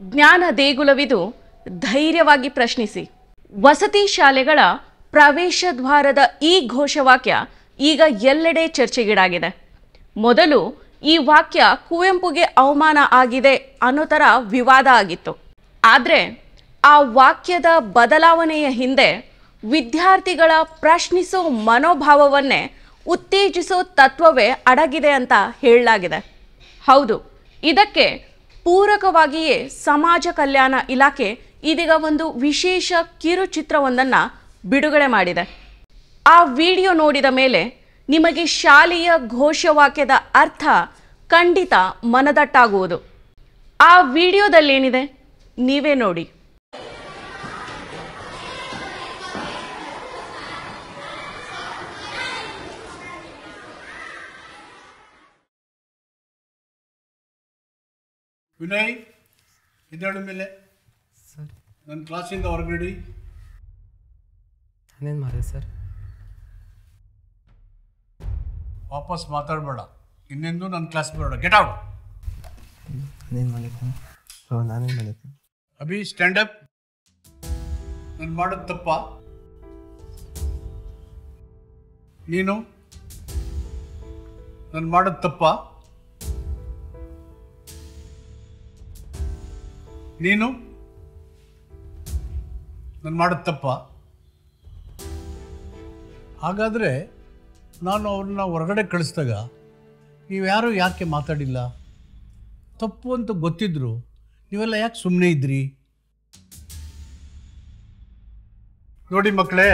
ಜ್ಞಾನ ದೇಗುಲವಿದು ಧೈರ್ಯವಾಗಿ ಪ್ರಶ್ನಿಸಿ ವಸತಿ ಶಾಲೆಗಳ ಪ್ರವೇಶ ದ್ವಾರದ ಈ ಘೋಷವಾಕ್ಯ ಈಗ ಎಲ್ಲೆಡೆ ಚರ್ಚೆಗೀಡಾಗಿದೆ ಮೊದಲು ಈ ವಾಕ್ಯ ಕುವೆಂಪುಗೆ ಅವಮಾನ ಆಗಿದೆ ಅನ್ನೋ ಥರ ವಿವಾದ ಆಗಿತ್ತು ಆದರೆ ಆ ವಾಕ್ಯದ ಬದಲಾವಣೆಯ ಹಿಂದೆ ವಿದ್ಯಾರ್ಥಿಗಳ ಪ್ರಶ್ನಿಸೋ ಮನೋಭಾವವನ್ನೇ ಉತ್ತೇಜಿಸೋ ತತ್ವವೇ ಅಡಗಿದೆ ಅಂತ ಹೇಳಲಾಗಿದೆ ಹೌದು ಇದಕ್ಕೆ ಪೂರಕವಾಗಿಯೇ ಸಮಾಜ ಕಲ್ಯಾಣ ಇಲಾಖೆ ಇದೀಗ ಒಂದು ವಿಶೇಷ ಕಿರುಚಿತ್ರವೊಂದನ್ನು ಬಿಡುಗಡೆ ಮಾಡಿದೆ ಆ ವಿಡಿಯೋ ನೋಡಿದ ಮೇಲೆ ನಿಮಗೆ ಶಾಲೆಯ ಘೋಷವಾಕ್ಯದ ಅರ್ಥ ಖಂಡಿತ ಮನದಟ್ಟಾಗುವುದು ಆ ವಿಡಿಯೋದಲ್ಲೇನಿದೆ ನೀವೇ ನೋಡಿ ವಿನಯ್ ಎದ್ದೇಳು ಮೇಲೆ ಸರ್ ನನ್ನ ಕ್ಲಾಸಿಂದ ಹೊರಗಡಿ ನಾನೇನು ಮಾಡಿದೆ ಸರ್ ವಾಪಸ್ ಮಾತಾಡಬೇಡ ಇನ್ನೆಂದು ನನ್ನ ಕ್ಲಾಸ್ ಬರೋಣ ಗೆಟ್ ಔಟ್ ನಾನೇನು ಮಾಡಿದ್ದೆ ಓ ನಾನೇನು ಮಾಡಿದ್ದೆ ಅಭಿ ಸ್ಟ್ಯಾಂಡ್ ಅಪ್ ನಾನು ಮಾಡೋದು ತಪ್ಪ ನೀನು ನಾನು ಮಾಡೋದು ತಪ್ಪ ನೀನು ನಾನು ಮಾಡೋದು ತಪ್ಪ ಹಾಗಾದರೆ ನಾನು ಅವ್ರನ್ನ ಹೊರಗಡೆ ಕಳಿಸಿದಾಗ ನೀವು ಯಾರು ಯಾಕೆ ಮಾತಾಡಿಲ್ಲ ತಪ್ಪು ಅಂತ ಗೊತ್ತಿದ್ರು ನೀವೆಲ್ಲ ಯಾಕೆ ಸುಮ್ಮನೆ ಇದ್ರಿ ನೋಡಿ ಮಕ್ಕಳೇ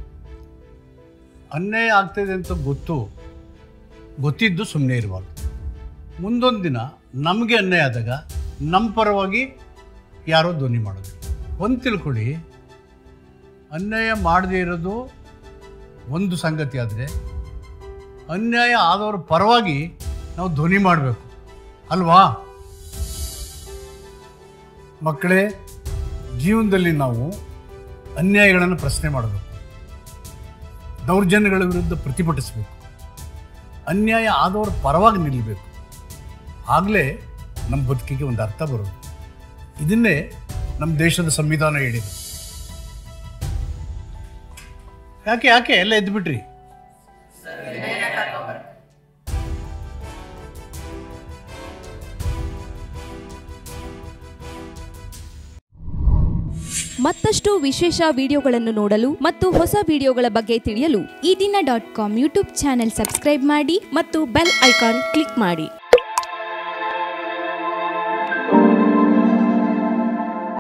ಅನ್ಯಾಯ ಆಗ್ತಿದೆ ಅಂತ ಗೊತ್ತು ಗೊತ್ತಿದ್ದು ಸುಮ್ಮನೆ ಇರಬಾರ್ದು ಮುಂದೊಂದು ದಿನ ನಮಗೆ ಅನ್ಯಾಯ ಆದಾಗ ನಮ್ಮ ಪರವಾಗಿ ಯಾರೋ ಧ್ವನಿ ಮಾಡೋದು ಒಂದು ತಿಳ್ಕೊಳ್ಳಿ ಅನ್ಯಾಯ ಮಾಡದೇ ಇರೋದು ಒಂದು ಸಂಗತಿ ಆದರೆ ಅನ್ಯಾಯ ಆದವ್ರ ಪರವಾಗಿ ನಾವು ಧ್ವನಿ ಮಾಡಬೇಕು ಅಲ್ವಾ ಮಕ್ಕಳೇ ಜೀವನದಲ್ಲಿ ನಾವು ಅನ್ಯಾಯಗಳನ್ನು ಪ್ರಶ್ನೆ ಮಾಡಬೇಕು ದೌರ್ಜನ್ಯಗಳ ವಿರುದ್ಧ ಪ್ರತಿಭಟಿಸಬೇಕು ಅನ್ಯಾಯ ಆದವರ ಪರವಾಗಿ ನಿಲ್ಲಬೇಕು ಆಗಲೇ ನಮ್ಮ ಬದುಕಿಗೆ ಒಂದು ಅರ್ಥ ಬರೋದು ಇದನ್ನೇ ನಮ್ಮ ದೇಶದ ಸಂವಿಧಾನ ಹೇಳಿದೆ ಯಾಕೆ ಯಾಕೆ ಎಲ್ಲ ಎದ್ಬಿಟ್ರಿ ಮತ್ತಷ್ಟು ವಿಶೇಷ ವಿಡಿಯೋಗಳನ್ನು ನೋಡಲು ಮತ್ತು ಹೊಸ ವಿಡಿಯೋಗಳ ಬಗ್ಗೆ ತಿಳಿಯಲು Eedina dot com YouTube channel subscribe ಮಾಡಿ ಮತ್ತು ಬೆಲ್ ಐಕಾನ್ ಕ್ಲಿಕ್ ಮಾಡಿ